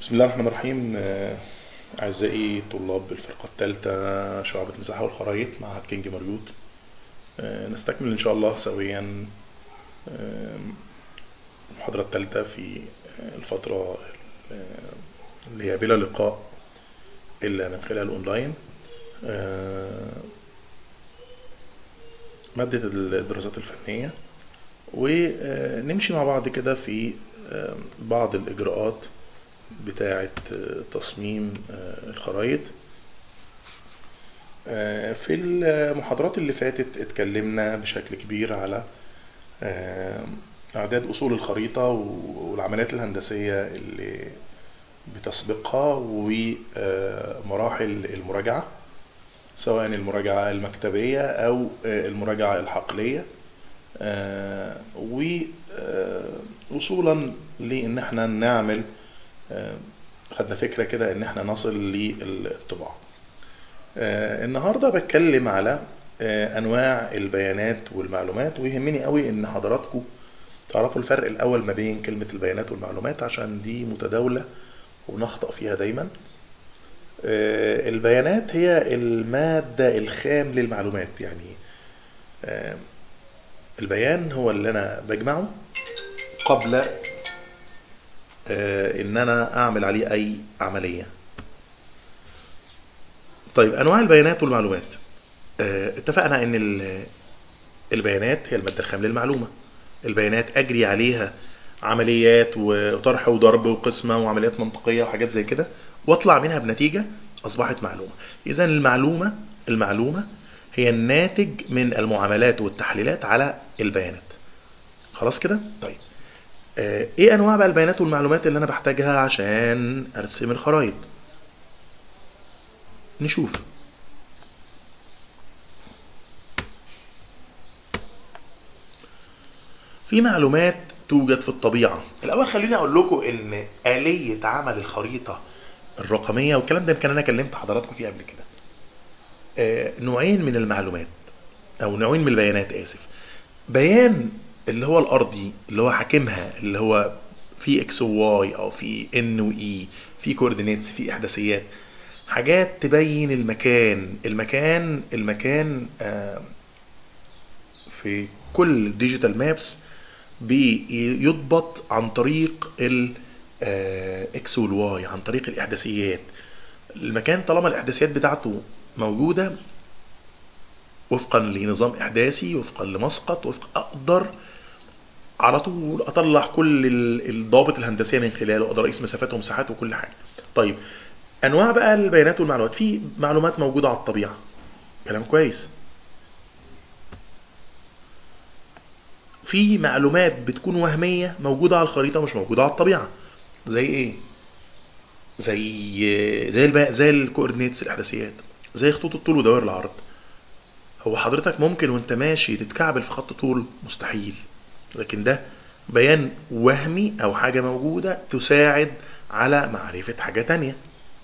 بسم الله الرحمن الرحيم آه، أعزائي طلاب الفرقة الثالثة شعبة المساحة والخرايط معهد كينج مريوط آه، نستكمل إن شاء الله سويا آه، المحاضرة الثالثة في آه، الفترة آه، اللي هي بلا لقاء إلا من خلال أونلاين آه، مادة الدراسات الفنية ونمشي مع بعض كده في آه، بعض الإجراءات بتاعة آه، تصميم آه، الخرايط آه، في المحاضرات اللي فاتت اتكلمنا بشكل كبير على آه، إعداد أصول الخريطة والعمليات الهندسية اللي بتسبقها ومراحل المراجعة سواء المراجعة المكتبية أو آه، المراجعة الحقلية آه، ووصولا لإن احنا نعمل آه، خدنا فكرة كده إن احنا نصل للطباعة آه، النهاردة بتكلم على آه، أنواع البيانات والمعلومات ويهمني قوي إن حضراتكم تعرفوا الفرق الأول ما بين كلمة البيانات والمعلومات عشان دي متداولة ونخطأ فيها دايما آه، البيانات هي المادة الخام للمعلومات يعني آه، البيان هو اللي أنا بجمعه قبل آه، إن أنا أعمل عليه أي عملية طيب أنواع البيانات والمعلومات آه، اتفقنا إن ال- البيانات هي المادة الخام للمعلومة البيانات أجري عليها عمليات وطرح وضرب وقسمة وعمليات منطقية وحاجات زي كده واطلع منها بنتيجة أصبحت معلومة إذا المعلومة المعلومة هي الناتج من المعاملات والتحليلات على البيانات خلاص كده طيب آه، ايه انواع بقى البيانات والمعلومات اللي انا بحتاجها عشان ارسم الخرائط نشوف في معلومات توجد في الطبيعة الأول خليني أقول لكم إن آلية عمل الخريطة الرقمية والكلام ده يمكن أنا كلمت حضراتكم فيه قبل كده آه، نوعين من المعلومات أو نوعين من البيانات آسف بيان اللي هو الأرضي اللي هو حاكمها اللي هو في اكس وواي أو في ان واي في كوردينيتس في إحداثيات حاجات تبين المكان المكان المكان آه، في كل ديجيتال مابس بيضبط عن طريق الاكس والواي عن طريق الاحداثيات المكان طالما الاحداثيات بتاعته موجوده وفقا لنظام احداثي وفقا لمسقط وفق اقدر على طول اطلع كل ال- الضوابط الهندسيه من خلاله اقدر اقيس مسافات ومساحات وكل حاجه طيب انواع بقى البيانات والمعلومات في معلومات موجوده على الطبيعه كلام كويس في معلومات بتكون وهمية موجودة على الخريطة مش موجودة على الطبيعة زي ايه؟ زي زي الب... زي الكوردينيتس الإحداثيات زي خطوط الطول ودوائر العرض هو حضرتك ممكن وانت ماشي تتكعبل في خط طول مستحيل لكن ده بيان وهمي أو حاجة موجودة تساعد على معرفة حاجة تانية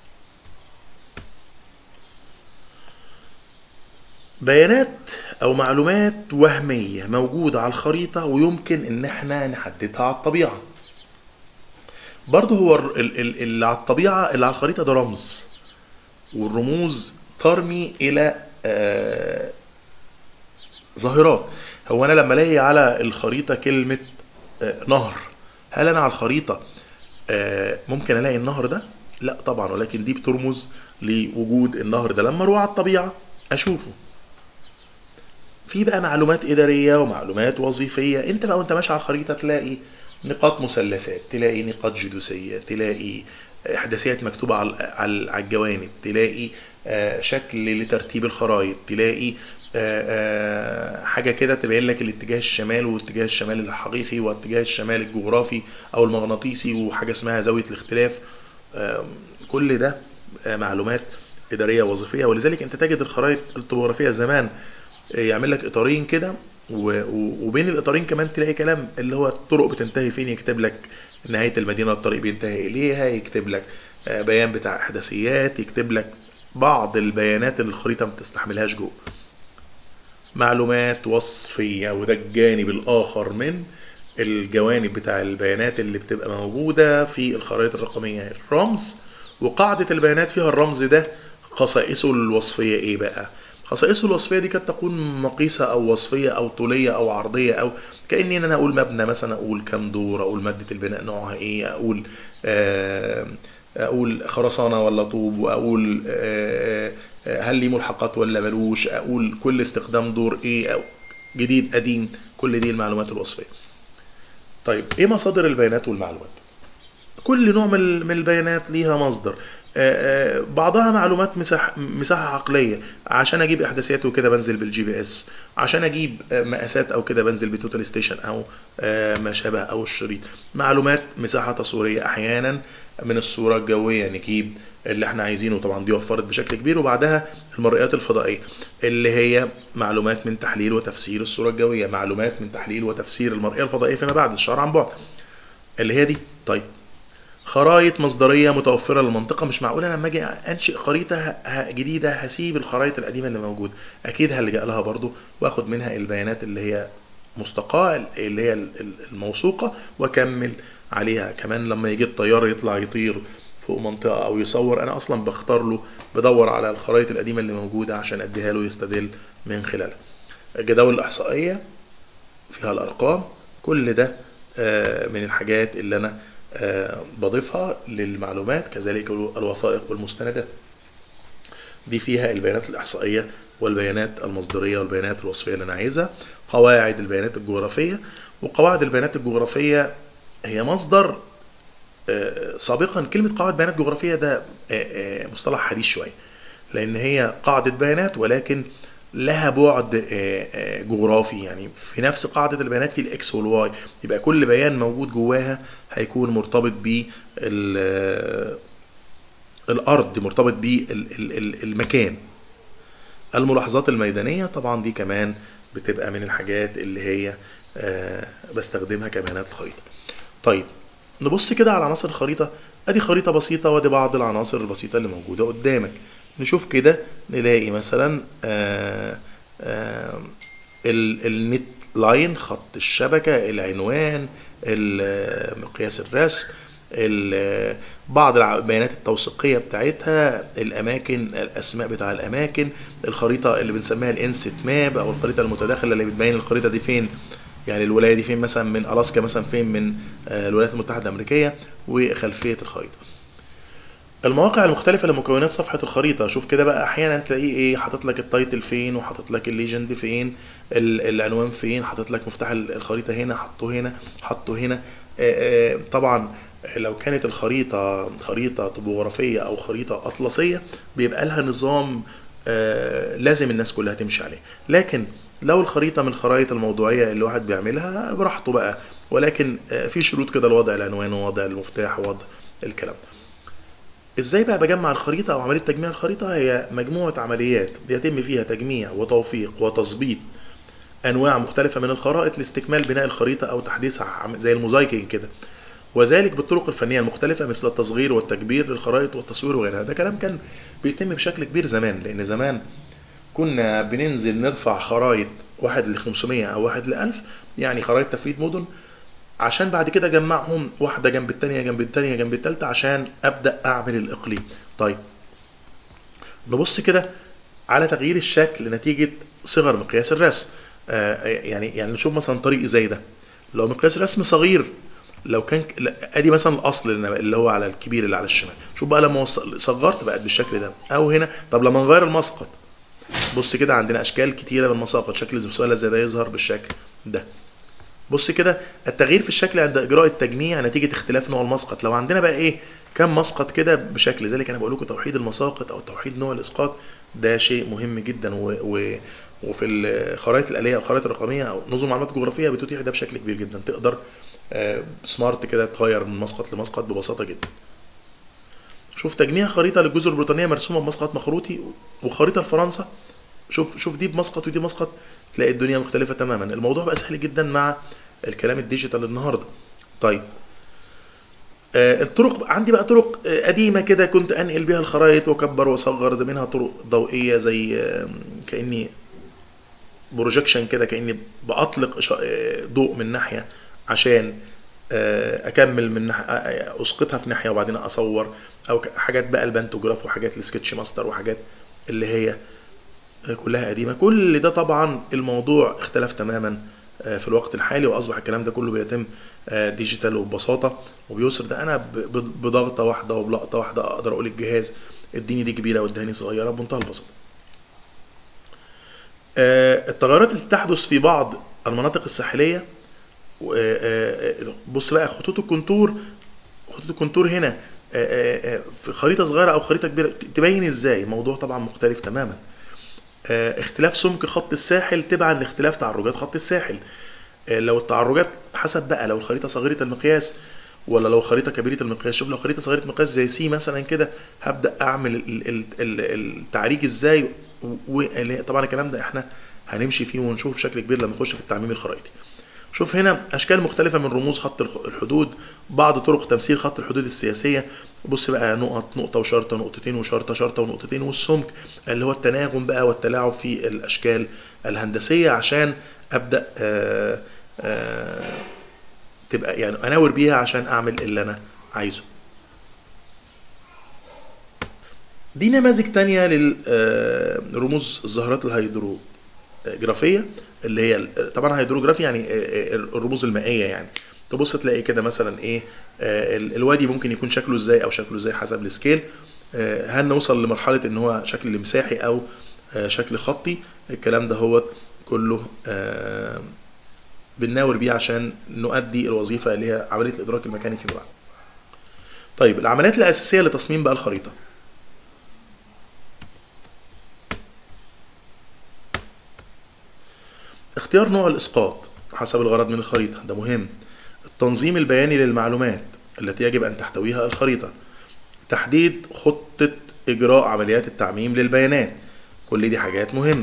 بيانات او معلومات وهميه موجوده على الخريطه ويمكن ان احنا نحددها على الطبيعه برضه هو ال- ال- ال- اللي على الطبيعه اللي على الخريطه ده رمز والرموز ترمي الى آه، ظاهرات هو انا لما الاقي على الخريطه كلمه آه، نهر هل انا على الخريطه آه، ممكن الاقي النهر ده لا طبعا ولكن دي بترمز لوجود النهر ده لما اروح على الطبيعه اشوفه في بقى معلومات إدارية ومعلومات وظيفية انت بقى وانت ماشي على الخريطة تلاقي نقاط مثلثات تلاقي نقاط جدوسية تلاقي إحداثيات مكتوبة على على على الجوانب تلاقي آه، شكل لترتيب الخرائط تلاقي آه، آه، حاجة كده تبين لك الاتجاه الشمال واتجاه الشمال الحقيقي واتجاه الشمال الجغرافي أو المغناطيسي وحاجة اسمها زاوية الاختلاف آم، كل ده آه، معلومات إدارية وظيفية ولذلك أنت تجد الخرائط الطبوغرافية زمان يعمل لك اطارين كده و- و- وبين الاطارين كمان تلاقي كلام اللي هو الطرق بتنتهي فين يكتب لك نهايه المدينه الطريق بينتهي اليها يكتب لك آه، بيان بتاع احداثيات يكتب لك بعض البيانات اللي الخريطه ما تستحملهاش جوه معلومات وصفيه وده الجانب الاخر من الجوانب بتاع البيانات اللي بتبقى موجودة في الخرائط الرقمية الرمز وقاعدة البيانات فيها الرمز ده خصائصه الوصفية ايه بقى خصائصه الوصفية دي قد تكون مقيسة او وصفية او طولية او عرضية او كأني انا اقول مبنى مثلا اقول كام دور اقول مادة البناء نوعها ايه اقول آه اقول خرسانة ولا طوب واقول آه هل ليه ملحقات ولا ملوش اقول كل استخدام دور ايه او جديد قديم كل دي المعلومات الوصفيه طيب ايه مصادر البيانات والمعلومات كل نوع من من البيانات ليها مصدر آه، آه، بعضها معلومات مساحة مساحة عقلية عشان اجيب احداثيات وكده بنزل بالجي بي اس عشان اجيب آه، مقاسات او كده بنزل بتوتال ستيشن او آه، ما شابه او الشريط معلومات مساحة تصويرية احيانا من الصورة الجوية نجيب اللي احنا عايزينه طبعا دي وفرت بشكل كبير وبعدها المرئيات الفضائية اللي هي معلومات من تحليل وتفسير الصورة الجوية معلومات من تحليل وتفسير المرئية الفضائية فيما بعد الشعر عن بعد اللي هي دي طيب خرائط مصدريه متوفره للمنطقه مش معقول انا لما اجي انشئ خريطه ه- ه- جديده هسيب الخرائط القديمه اللي موجوده اكيد هلجا لها برضو واخد منها البيانات اللي هي مستقاه اللي هي ال- ال- الموثوقه واكمل عليها كمان لما يجي الطيار يطلع يطير فوق منطقه او يصور انا اصلا بختار له بدور على الخرائط القديمه اللي موجوده عشان اديها له يستدل من خلالها الجداول الاحصائيه فيها الارقام كل ده آه، من الحاجات اللي انا آه، بضيفها للمعلومات كذلك الوثائق والمستندات دي فيها البيانات الاحصائيه والبيانات المصدريه والبيانات الوصفيه اللي انا عايزها قواعد البيانات الجغرافيه وقواعد البيانات الجغرافيه هي مصدر آه، سابقا كلمه قواعد بيانات جغرافيه ده آه، آه، مصطلح حديث شويه لان هي قاعده بيانات ولكن لها بعد آه، آه، جغرافي يعني في نفس قاعده البيانات في الاكس والواي يبقى كل بيان موجود جواها هيكون مرتبط ب الارض مرتبط بالمكان الملاحظات الميدانيه طبعا دي كمان بتبقى من الحاجات اللي هي آه، بستخدمها كبيانات الخريطه طيب نبص كده على عناصر الخريطه ادي خريطه بسيطه وادي بعض العناصر البسيطه اللي موجوده قدامك نشوف كده نلاقي مثلا آه، آه، ال- النت لاين خط الشبكه العنوان ال- مقياس الرسم ال- بعض البيانات التوثيقيه بتاعتها الاماكن الاسماء بتاع الاماكن الخريطه اللي بنسميها الانست ماب او الخريطه المتداخله اللي بتبين الخريطه دي فين يعني الولايه دي فين مثلا من الاسكا مثلا فين من آه، الولايات المتحده الامريكيه وخلفيه الخريطه المواقع المختلفة لمكونات صفحة الخريطة شوف كده بقى أحيانا تلاقيه إيه حاطط لك التايتل فين وحاطط لك الليجند فين ال- العنوان فين حاطط لك مفتاح ال- الخريطة هنا حطه هنا حطه هنا آه، آه، طبعا لو كانت الخريطة خريطة طبوغرافية أو خريطة أطلسية بيبقى لها نظام آه، لازم الناس كلها تمشي عليه لكن لو الخريطة من الخرائط الموضوعية اللي الواحد بيعملها براحته بقى ولكن آه، في شروط كده لوضع العنوان ووضع المفتاح ووضع الكلام ده ازاي بقى بجمع الخريطه او عمليه تجميع الخريطه هي مجموعه عمليات بيتم فيها تجميع وتوفيق وتظبيط انواع مختلفه من الخرائط لاستكمال بناء الخريطه او تحديثها عم- زي الموزايكنج كده وذلك بالطرق الفنيه المختلفه مثل التصغير والتكبير للخرائط والتصوير وغيرها ده كلام كان بيتم بشكل كبير زمان لان زمان كنا بننزل نرفع خرائط واحد ل 500 او واحد ل 1000 يعني خرائط تفريد مدن عشان بعد كده اجمعهم واحده جنب التانية جنب التانية جنب التالتة عشان ابدا اعمل الاقليم طيب نبص كده على تغيير الشكل نتيجه صغر مقياس الرسم آه يعني يعني نشوف مثلا طريق زي ده لو مقياس الرسم صغير لو كان لا، ادي مثلا الاصل اللي اللي هو على الكبير اللي على الشمال شوف بقى لما وصل- صغرت بقت بالشكل ده او هنا طب لما نغير المسقط بص كده عندنا اشكال كتيره من المساقط شكل الزبسوله زي ده يظهر بالشكل ده بص كده التغيير في الشكل عند اجراء التجميع نتيجه اختلاف نوع المسقط لو عندنا بقى ايه كم مسقط كده بشكل ذلك انا بقول لكم توحيد المساقط او توحيد نوع الاسقاط ده شيء مهم جدا و, و وفي الخرائط الآلية أو الخرائط الرقمية أو نظم معلومات جغرافية بتتيح ده بشكل كبير جدا تقدر آه، سمارت كده تغير من مسقط لمسقط ببساطة جدا شوف تجميع خريطة للجزر البريطانية مرسومة بمسقط مخروطي وخريطة لفرنسا شوف شوف دي بمسقط ودي مسقط تلاقي الدنيا مختلفة تماما الموضوع بقى سهل جدا مع الكلام الديجيتال النهارده طيب آه، الطرق عندي بقى طرق آه، قديمة كده كنت أنقل بيها الخرائط وأكبر وأصغر ده منها طرق ضوئية زي آه، كأني بروجكشن كده كأني بأطلق إشا- آه، ضوء من ناحية عشان آه، اكمل من ناح... آه، اسقطها في ناحيه وبعدين اصور او ك- حاجات بقى البانتوجراف وحاجات السكتش ماستر وحاجات اللي هي كلها قديمه كل ده طبعا الموضوع اختلف تماما آه، في الوقت الحالي واصبح الكلام ده كله بيتم آه، ديجيتال وببساطه وبيسر ده انا ب- ب- بضغطه واحده وبلقطه واحده اقدر اقول الجهاز اديني دي كبيره واديني صغيره بمنتهى البساطه آه، التغيرات اللي تحدث في بعض المناطق الساحليه و- آه، آه، بص بقى خطوط الكونتور خطوط الكونتور هنا آه، آه، آه، في خريطه صغيره او خريطه كبيره تبين ازاي الموضوع طبعا مختلف تماما آه، اختلاف سمك خط الساحل تبعا لاختلاف تعرجات خط الساحل آه، لو التعرجات حسب بقى لو الخريطه صغيره المقياس ولا لو خريطه كبيره المقياس شوف لو خريطه صغيره المقياس زي سي مثلا كده هبدا اعمل ال- ال- ال- التعريج ازاي وطبعا الكلام ده احنا هنمشي فيه ونشوف بشكل كبير لما نخش في التعميم الخرائطي شوف هنا اشكال مختلفه من رموز خط الخ- الحدود بعض طرق تمثيل خط الحدود السياسيه بص بقى نقط نقطه وشرطه نقطتين وشرطه شرطه ونقطتين والسمك اللي هو التناغم بقى والتلاعب في الاشكال الهندسيه عشان ابدا آه آه تبقى يعني اناور بيها عشان اعمل اللي انا عايزه دي نماذج تانية لرموز الظاهرات الهيدروجرافية اللي هي ال- طبعا هيدروجرافي يعني آه، آه، الرموز المائية يعني تبص تلاقي كده مثلا ايه آه، ال- الوادي ممكن يكون شكله ازاي او شكله ازاي حسب السكيل آه، هل نوصل لمرحلة ان هو شكل مساحي او آه، شكل خطي الكلام ده هو كله آه، بنناور بيه عشان نؤدي الوظيفة اللي هي عملية الإدراك المكاني فيما بعد. طيب العمليات الأساسية لتصميم بقى الخريطة. اختيار نوع الإسقاط حسب الغرض من الخريطة ده مهم. التنظيم البياني للمعلومات التي يجب أن تحتويها الخريطة. تحديد خطة إجراء عمليات التعميم للبيانات. كل دي حاجات مهمة.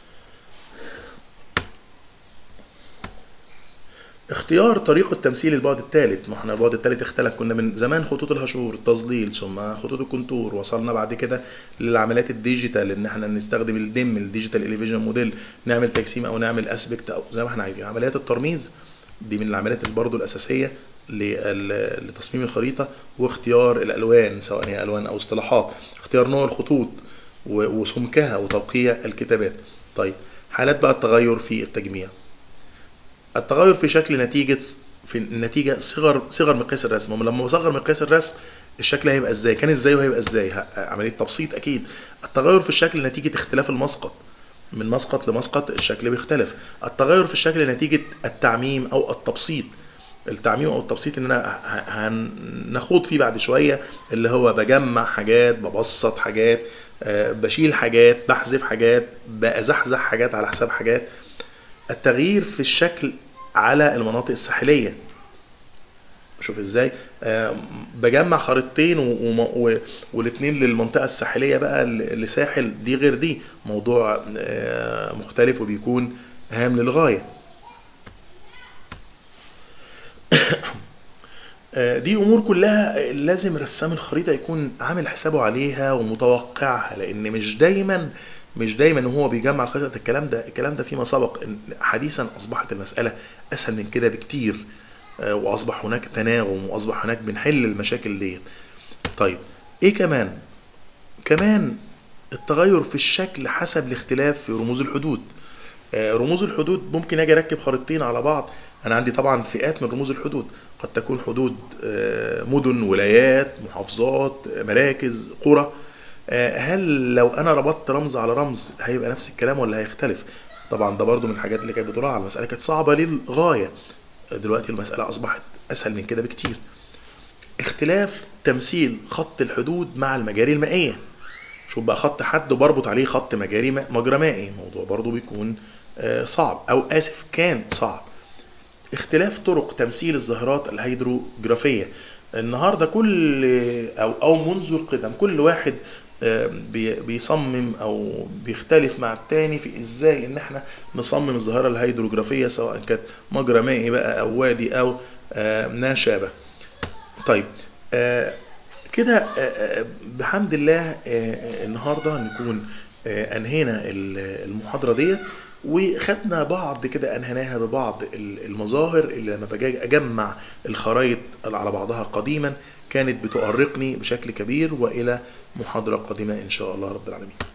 اختيار طريقة تمثيل البعد الثالث ما احنا البعد الثالث اختلف كنا من زمان خطوط الهشور التظليل ثم خطوط الكونتور وصلنا بعد كده للعمليات الديجيتال ان احنا نستخدم الدم الديجيتال اليفيجن موديل نعمل تجسيم او نعمل اسبكت او زي ما احنا عايزين عمليات الترميز دي من العمليات اللي برضو الاساسيه لل- لتصميم الخريطه واختيار الالوان سواء هي الوان او اصطلاحات اختيار نوع الخطوط و- وسمكها وتوقيع الكتابات طيب حالات بقى التغير في التجميع التغير في شكل نتيجة في النتيجة صغر صغر مقياس الرسم هم لما بصغر مقياس الرسم الشكل هيبقى ازاي كان ازاي وهيبقى ازاي ه- عملية تبسيط اكيد التغير في الشكل نتيجة اختلاف المسقط من مسقط لمسقط الشكل بيختلف التغير في الشكل نتيجة التعميم او التبسيط التعميم او التبسيط ان انا ه- هنخوض فيه بعد شوية اللي هو بجمع حاجات ببسط حاجات آه، بشيل حاجات بحذف حاجات بزحزح حاجات على حساب حاجات التغيير في الشكل على المناطق الساحليه شوف ازاي آه، بجمع خريطتين و- وم- و- والاثنين للمنطقه الساحليه بقى ل- لساحل دي غير دي موضوع آه، مختلف وبيكون هام للغايه آه، دي امور كلها لازم رسام الخريطه يكون عامل حسابه عليها ومتوقعها لان مش دايما مش دايما وهو بيجمع الخريطه الكلام ده الكلام ده فيما سبق إن حديثا اصبحت المساله اسهل من كده بكتير آه، واصبح هناك تناغم واصبح هناك بنحل المشاكل ديت طيب ايه كمان كمان التغير في الشكل حسب الاختلاف في رموز الحدود آه، رموز الحدود ممكن اجي اركب خريطتين على بعض انا عندي طبعا فئات من رموز الحدود قد تكون حدود آه، مدن ولايات محافظات آه، مراكز قرى آه، هل لو انا ربطت رمز على رمز هيبقى نفس الكلام ولا هيختلف طبعا ده برضو من الحاجات اللي كانت بتراعى المساله كانت صعبه للغايه دلوقتي المساله اصبحت اسهل من كده بكتير اختلاف تمثيل خط الحدود مع المجاري المائيه شوف بقى خط حد وبربط عليه خط مجاري م- مجرى مائي الموضوع برضو بيكون آه، صعب او اسف كان صعب اختلاف طرق تمثيل الظاهرات الهيدروجرافية النهاردة كل أو أو منذ القدم كل واحد آه، بي- بيصمم أو بيختلف مع التاني في إزاي إن إحنا نصمم الظاهرة الهيدروجرافية سواء كانت مجرى مائي بقى أو وادي أو آه، ما شابه طيب آه، كده آه، آه، بحمد الله آه، آه، النهارده نكون آه، انهينا ال- المحاضره ديت وخدنا بعض كده انهيناها ببعض ال- المظاهر اللي لما باجي اجمع الخرايط اللي على بعضها قديما كانت بتؤرقني بشكل كبير والى محاضره قادمه ان شاء الله رب العالمين